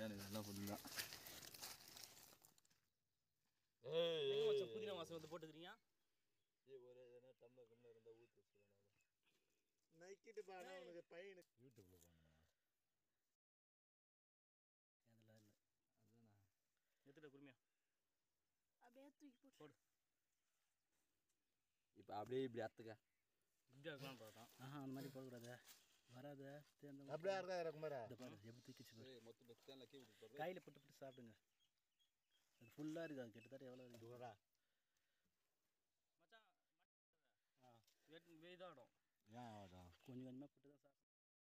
எனக்கு நல்லா ஃபுல்லாக எங்க மச்சான் புதினா வாசம் வந்து போட்டுக்கிறீங்க ஏய் ஒரு எதனா டம்ளர் டம்ளர் இருந்தால் ஊற்றி வச்சுருவேன் நைக்கிட்டு பானா உனக்கு பையனுக்கு யூடியூப்பில் பண்ணுங்க அதில் இல்லை அதுதானே எடுத்துட்ட குருமையா அப்படியே தூக்கி போட்டு போடு இப்போ அப்படியே இப்படி அத்துக்க இப்படி இருக்கலாம்னு பார்த்தோம் ஆஹா அந்த மாதிரி போடக்கூடாது வராத தேர்ந்த அப்படியே இருக்கா இறக்குமாரா இந்த பாரு எப்படி தூக்கிச்சு பாரு மொத்தம் பத்து கீ விட்டு கையில் போட்டு போட்டு சாப்பிடுங்க அது ஃபுல்லாக இருக்குது அது கிட்டத்தட்ட எவ்வளோ இருக்குது தூரா மச்சான் வெட் இதாகிடும் ஏன் ஆகட்டும் கொஞ்சம் கொஞ்சமாக போட்டு தான் சாப்பிடும்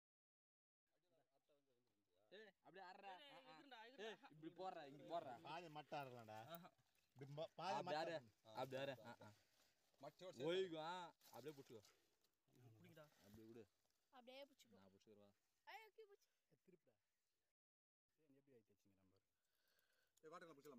ஏய் அப்படியே ஆடுறா எகிருண்டா, ஏய் எகிருண்டா. இப்படி போடுற இங்க போடுற பாதி மட்டா இருக்கலாம்டா ஆஹா. இப்படி ம- பாதி அப்படி ஆறு மட்டா அப்படி ஆறு ஓய்வு ஆ அப்படியே பிடிச்சிக்கோ பிடிக்குதா அப்படி விடு அப்படியே பிடிச்சிக்கோ நான் பிடிச்சிக்கிறவா ஐயோ கீ பிடிச்சி திருப்பிடா தேன் எப்படி ஆகி வச்சிங்க நம்பர் வாட்டர் பிடிச்சலாம்